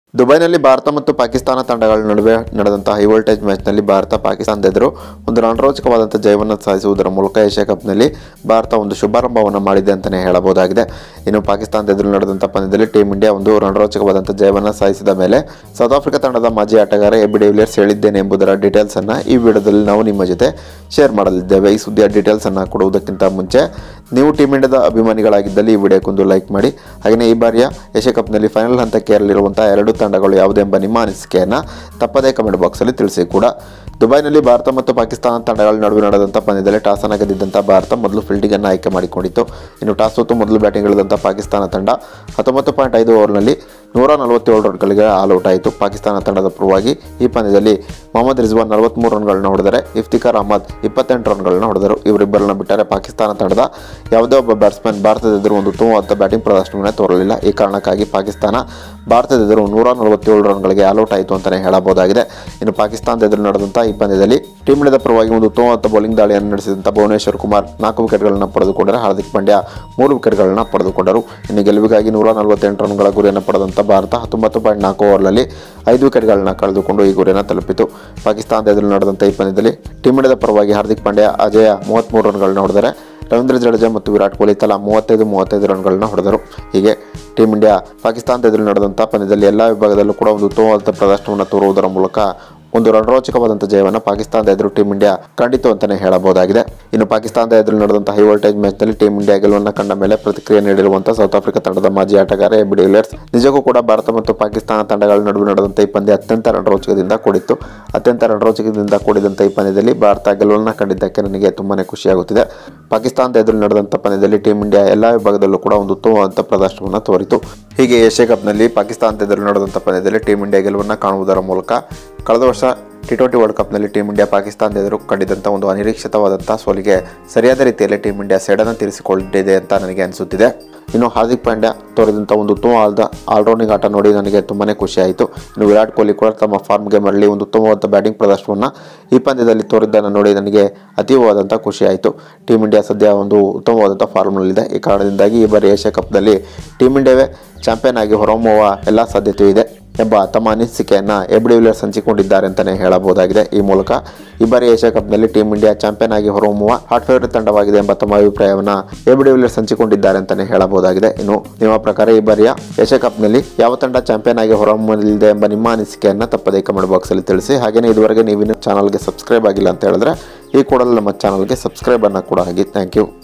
ದುಬೈನಲ್ಲಿ ಭಾರತ ಮತ್ತು ಪಾಕಿಸ್ತಾನ ತಂಡಗಳ ನಡುವೆ ನಡೆದಂತಹ ಹೈ ವೋಲ್ಟೇಜ್ ಮ್ಯಾಚ್ನಲ್ಲಿ ಭಾರತ ಪಾಕಿಸ್ತಾನದ ಎದುರು ಒಂದು ರಣರೋಚಕವಾದಂಥ ಜಯವನ್ನು ಸಾಧಿಸುವುದರ ಮೂಲಕ ಏಷ್ಯಾ ಕಪ್ನಲ್ಲಿ ಭಾರತ ಒಂದು ಶುಭಾರಂಭವನ್ನು ಮಾಡಿದೆ ಅಂತಲೇ ಹೇಳಬಹುದಾಗಿದೆ ಇನ್ನು ಪಾಕಿಸ್ತಾನದ ಎದುರು ನಡೆದಂಥ ಪಂದ್ಯದಲ್ಲಿ ಟೀಮ್ ಇಂಡಿಯಾ ಒಂದು ರಣರೋಚಕವಾದಂಥ ಜಯವನ್ನು ಸಾಧಿಸಿದ ಮೇಲೆ ಸೌತ್ ಆಫ್ರಿಕಾ ತಂಡದ ಮಾಜಿ ಆಟಗಾರ ಎಬಿ ಡಿವಿಲಿಯರ್ಸ್ ಹೇಳಿದ್ದೇನೆ ಎಂಬುದರ ಡೀಟೇಲ್ಸನ್ನು ಈ ವಿಡಿಯೋದಲ್ಲಿ ನಾವು ನಿಮ್ಮ ಜೊತೆ ಶೇರ್ ಮಾಡಲಿದ್ದೇವೆ ಈ ಸುದ್ದಿಯ ಡೀಟೇಲ್ಸನ್ನು ಕೊಡುವುದಕ್ಕಿಂತ ಮುಂಚೆ ನೀವು ಟೀಮ್ ಇಂಡಿಯಾದ ಅಭಿಮಾನಿಗಳಾಗಿದ್ದಲ್ಲಿ ಈ ವಿಡಿಯೋಕ್ಕೊಂದು ಲೈಕ್ ಮಾಡಿ ಹಾಗೆಯೇ ಈ ಬಾರಿಯ ಏಷ್ಯಾ ಕಪ್ನಲ್ಲಿ ಫೈನಲ್ ಹಂತಕ್ಕೇರಲಿರುವಂಥ ಎರಡು ತಂಡಗಳು ಯಾವುದೆಂಬ ನಿಮ್ಮ ಅನಿಸಿಕೆಯನ್ನು ತಪ್ಪದೇ ಕಮೆಂಟ್ ಬಾಕ್ಸಲ್ಲಿ ತಿಳಿಸಿ ಕೂಡ ದುಬೈನಲ್ಲಿ ಭಾರತ ಮತ್ತು ಪಾಕಿಸ್ತಾನ ತಂಡಗಳ ನಡುವೆ ನಡೆದಂಥ ಪಂದ್ಯದಲ್ಲಿ ಟಾಸನ್ನು ಗೆದ್ದಿದ್ದಂಥ ಭಾರತ ಮೊದಲು ಫೀಲ್ಡಿಂಗನ್ನು ಆಯ್ಕೆ ಮಾಡಿಕೊಂಡಿತ್ತು ಇನ್ನು ಟಾಸ್ ಸೋತು ಮೊದಲು ಬ್ಯಾಟಿಂಗ್ ಇಳಿದಂಥ ಪಾಕಿಸ್ತಾನ ತಂಡ ಹತ್ತೊಂಬತ್ತು ಪಾಯಿಂಟ್ ಐದು ಓವರ್ನಲ್ಲಿ ನೂರ ನಲವತ್ತೇಳು ರನ್ಗಳಿಗೆ ಆಲ್ ಔಟ್ ಆಯಿತು ಪಾಕಿಸ್ತಾನ ತಂಡದ ಪರವಾಗಿ ಈ ಪಂದ್ಯದಲ್ಲಿ ಮೊಹಮ್ಮದ್ ರಿಜ್ವಾನ್ ನಲವತ್ತ್ಮೂರು ರನ್ಗಳನ್ನ ಹೊಡೆದರೆ ಇಫ್ತಿಕಾರ್ ಅಹಮದ್ ಇಪ್ಪತ್ತೆಂಟು ರನ್ಗಳನ್ನ ಹೊಡೆದರು ಇವರಿಬ್ಬರನ್ನ ಬಿಟ್ಟರೆ ಪಾಕಿಸ್ತಾನ ತಂಡದ ಯಾವುದೇ ಒಬ್ಬ ಬ್ಯಾಟ್ಸ್ಮನ್ ಭಾರತದ ಎದುರು ಒಂದು ಉತ್ತಮವಾದ ಬ್ಯಾಟಿಂಗ್ ಪ್ರದರ್ಶನವನ್ನೇ ತೋರಲಿಲ್ಲ ಈ ಕಾರಣಕ್ಕಾಗಿ ಪಾಕಿಸ್ತಾನ ಭಾರತದ ಎದುರು ನೂರ ನಲವತ್ತೇಳು ರನ್ಗಳಿಗೆ ಆಲ್ ಔಟ್ ಆಯಿತು ಅಂತಲೇ ಹೇಳಬಹುದಾಗಿದೆ ಇನ್ನು ಪಾಕಿಸ್ತಾನದ ಎದುರು ನಡೆದಂಥ ಈ ಪಂದ್ಯದಲ್ಲಿ ಟೀಮ್ ಇಂಡಿಯಾದ ಪರವಾಗಿ ಒಂದು ಉತ್ತಮವಾದ ಬೌಲಿಂಗ್ ದಾಳಿಯನ್ನು ನಡೆಸಿದಂಥ ಭುವನೇಶ್ವರ್ ಕುಮಾರ್ ನಾಲ್ಕು ವಿಕೆಟ್ಗಳನ್ನು ಪಡೆದುಕೊಂಡರೆ ಹಾರ್ದಿಕ್ ಪಾಂಡ್ಯ ಮೂರು ವಿಕೆಟ್ಗಳನ್ನು ಪಡೆದುಕೊಂಡರು ಇನ್ನು ಗೆಲುವಿಗಾಗಿ ನೂರ ನಲವತ್ತೆಂಟು ರನ್ಗಳ ಗುರಿಯನ್ನು ಪಡೆದಂಥ ಭಾರತ ಹತ್ತೊಂಬತ್ತು ಪಾಯಿಂಟ್ ನಾಲ್ಕು ಓವರ್ನಲ್ಲಿ ಐದು ವಿಕೆಟ್ಗಳನ್ನ ಕಳೆದುಕೊಂಡು ಈ ಗುರಿಯನ್ನು ತಲುಪಿತು ಪಾಕಿಸ್ತಾನದ ಎದುರು ನಡೆದಂಥ ಈ ಪಂದ್ಯದಲ್ಲಿ ಟೀಮ್ ಇಂಡಿಯಾದ ಪರವಾಗಿ ಹಾರ್ದಿಕ್ ಪಾಂಡ್ಯ ಅಜಯ ಮೂವತ್ತ್ಮೂರು ರನ್ಗಳನ್ನ ಹೊಡೆದರೆ ರವೀಂದ್ರ ಜಡೇಜಾ ಮತ್ತು ವಿರಾಟ್ ಕೊಹ್ಲಿ ತಲಾ ಮೂವತ್ತೈದು ಮೂವತ್ತೈದು ರನ್ಗಳನ್ನ ಹೊಡೆದರು ಹೀಗೆ ಟೀಮ್ ಇಂಡಿಯಾ ಪಾಕಿಸ್ತಾನದ ಎದುರು ನಡೆದಂಥ ಪಂದ್ಯದಲ್ಲಿ ಎಲ್ಲ ವಿಭಾಗದಲ್ಲೂ ಕೂಡ ಒಂದು ಉತ್ತಮವಾದ ಪ್ರದರ್ಶನವನ್ನು ತೋರುವುದರ ಮೂಲಕ ಒಂದು ರಣರೋಚಕವಾದಂಥ ಜಯವನ್ನು ಪಾಕಿಸ್ತಾನದ ಎದುರು ಟೀಮ್ ಇಂಡಿಯಾ ಕಂಡಿತು ಅಂತಲೇ ಹೇಳಬಹುದಾಗಿದೆ ಇನ್ನು ಪಾಕಿಸ್ತಾನದ ಎದುರು ನಡೆದಂಥ ಹೈ ವೋಲ್ಟೇಜ್ ಮ್ಯಾಚ್ನಲ್ಲಿ ಟೀಮ್ ಇಂಡಿಯಾ ಗೆಲುವನ್ನು ಕಂಡ ಮೇಲೆ ಪ್ರತಿಕ್ರಿಯೆ ನೀಡಿರುವಂಥ ಸೌತ್ ಆಫ್ರಿಕಾ ತಂಡದ ಮಾಜಿ ಆಟಗಾರ ಎಬಿ ಡಿವಿಲಿಯರ್ಸ್ ನಿಜಕ್ಕೂ ಕೂಡ ಭಾರತ ಮತ್ತು ಪಾಕಿಸ್ತಾನ ತಂಡಗಳ ನಡುವೆ ನಡೆದಂಥ ಈ ಪಂದ್ಯ ಅತ್ಯಂತ ರಣರೋಚಕದಿಂದ ಕೂಡಿತ್ತು ಅತ್ಯಂತ ರಣರೋಚಕದಿಂದ ಕೂಡಿದಂಥ ಈ ಪಂದ್ಯದಲ್ಲಿ ಭಾರತ ಗೆಲುವನ್ನು ಕಂಡಿದ್ದಕ್ಕೆ ನನಗೆ ತುಂಬಾನೇ ಖುಷಿಯಾಗುತ್ತಿದೆ ಪಾಕಿಸ್ತಾನದ ಎದುರು ನಡೆದಂಥ ಪಂದ್ಯದಲ್ಲಿ ಟೀಮ್ ಇಂಡಿಯಾ ಎಲ್ಲ ವಿಭಾಗದಲ್ಲೂ ಕೂಡ ಒಂದು ಉತ್ತಮವಾದಂಥ ಪ್ರದರ್ಶನವನ್ನು ತೋರಿತು ಹೀಗೆ ಏಷ್ಯಾ ಕಪ್ನಲ್ಲಿ ಪಾಕಿಸ್ತಾನದ ಎದುರು ನಡೆದಂಥ ಪಂದ್ಯದಲ್ಲಿ ಟೀಮ್ ಇಂಡಿಯಾ ಗೆಲುವನ್ನು ಕಾಣುವುದರ ಮೂಲಕ ಕಳೆದ ವರ್ಷ ಟಿ ಟ್ವೆಂಟಿ ವರ್ಲ್ಡ್ ಕಪ್ನಲ್ಲಿ ಟೀಮ್ ಇಂಡಿಯಾ ಪಾಕಿಸ್ತಾನದ ಎದುರು ಕಂಡಿದ್ದಂಥ ಒಂದು ಅನಿರೀಕ್ಷಿತವಾದಂಥ ಸೋಲಿಗೆ ಸರಿಯಾದ ರೀತಿಯಲ್ಲಿ ಟೀಮ್ ಇಂಡಿಯಾ ಸೇಡನ್ನು ತೀರಿಸಿಕೊಂಡಿದೆ ಅಂತ ನನಗೆ ಅನಿಸುತ್ತಿದೆ ಇನ್ನು ಹಾರ್ದಿಕ್ ಪಾಂಡ್ಯ ತೋರಿದಂಥ ಒಂದು ಉತ್ತಮವಾದ ಆಲ್ರೌಂಡಿಂಗ್ ಆಟ ನೋಡಿ ನನಗೆ ತುಂಬಾ ಖುಷಿಯಾಯಿತು ಇನ್ನು ವಿರಾಟ್ ಕೊಹ್ಲಿ ಕೂಡ ತಮ್ಮ ಫಾರ್ಮ್ಗೆ ಮರಳಿ ಒಂದು ಉತ್ತಮವಾದ ಬ್ಯಾಟಿಂಗ್ ಪ್ರದರ್ಶನವನ್ನು ಈ ಪಂದ್ಯದಲ್ಲಿ ತೋರಿದ್ದನ್ನು ನೋಡಿ ನನಗೆ ಅತೀವವಾದಂಥ ಖುಷಿಯಾಯಿತು ಟೀಮ್ ಇಂಡಿಯಾ ಸದ್ಯ ಒಂದು ಉತ್ತಮವಾದಂಥ ಫಾರ್ಮ್ನಲ್ಲಿದೆ ಈ ಕಾರಣದಿಂದಾಗಿ ಈ ಬಾರಿ ಏಷ್ಯಾ ಕಪ್ನಲ್ಲಿ ಟೀಮ್ ಇಂಡಿಯಾವೇ ಚಾಂಪಿಯನ್ ಆಗಿ ಹೊರಹೊಮ್ಮುವ ಎಲ್ಲ ಸಾಧ್ಯತೆಯೂ ಇದೆ ಎಂಬ ತಮ್ಮ ಅನಿಸಿಕೆಯನ್ನು ಎಬ್ ಡಿವಿಲಿಯರ್ಸ್ ಹಂಚಿಕೊಂಡಿದ್ದಾರೆ ಅಂತಲೇ ಹೇಳಬಹುದಾಗಿದೆ ಈ ಮೂಲಕ ಈ ಬಾರಿ ಏಷ್ಯಾ ಕಪ್ನಲ್ಲಿ ಟೀಮ್ ಇಂಡಿಯಾ ಚಾಂಪಿಯನ್ ಆಗಿ ಹೊರಹೊಮ್ಮುವ ಹಾಟ್ ಫೇವರೇಟ್ ತಂಡವಾಗಿದೆ ಎಂಬ ತಮ್ಮ ಅಭಿಪ್ರಾಯವನ್ನು ಎಬ್ ಡಿವಿಲಿಯರ್ಸ್ ಹಂಚಿಕೊಂಡಿದ್ದಾರೆ ಅಂತಲೇ ಹೇಳಬಹುದಾಗಿದೆ ಇನ್ನು ನಿಮ್ಮ ಪ್ರಕಾರ ಈ ಬಾರಿಯ ಏಷ್ಯಾ ಕಪ್ನಲ್ಲಿ ಯಾವ ತಂಡ ಚಾಂಪಿಯನ್ ಆಗಿ ಹೊರಹೊಮ್ಮಲಿದೆ ಎಂಬ ನಿಮ್ಮ ಅನಿಸಿಕೆಯನ್ನು ತಪ್ಪದೇ ಕಮೆಂಟ್ ಬಾಕ್ಸಲ್ಲಿ ತಿಳಿಸಿ ಹಾಗೆಯೇ ಇದುವರೆಗೆ ನೀವಿನ್ನು ಚಾನಲ್ಗೆ ಸಬ್ಸ್ಕ್ರೈಬ್ ಆಗಿಲ್ಲ ಅಂತ ಹೇಳಿದ್ರೆ ಈ ಕೂಡಲೇ ನಮ್ಮ ಚಾನಲ್ಗೆ ಸಬ್ಸ್ಕ್ರೈಬ್ ಅನ್ನು ಕೂಡ ಆಗಿ ಥ್ಯಾಂಕ್ ಯು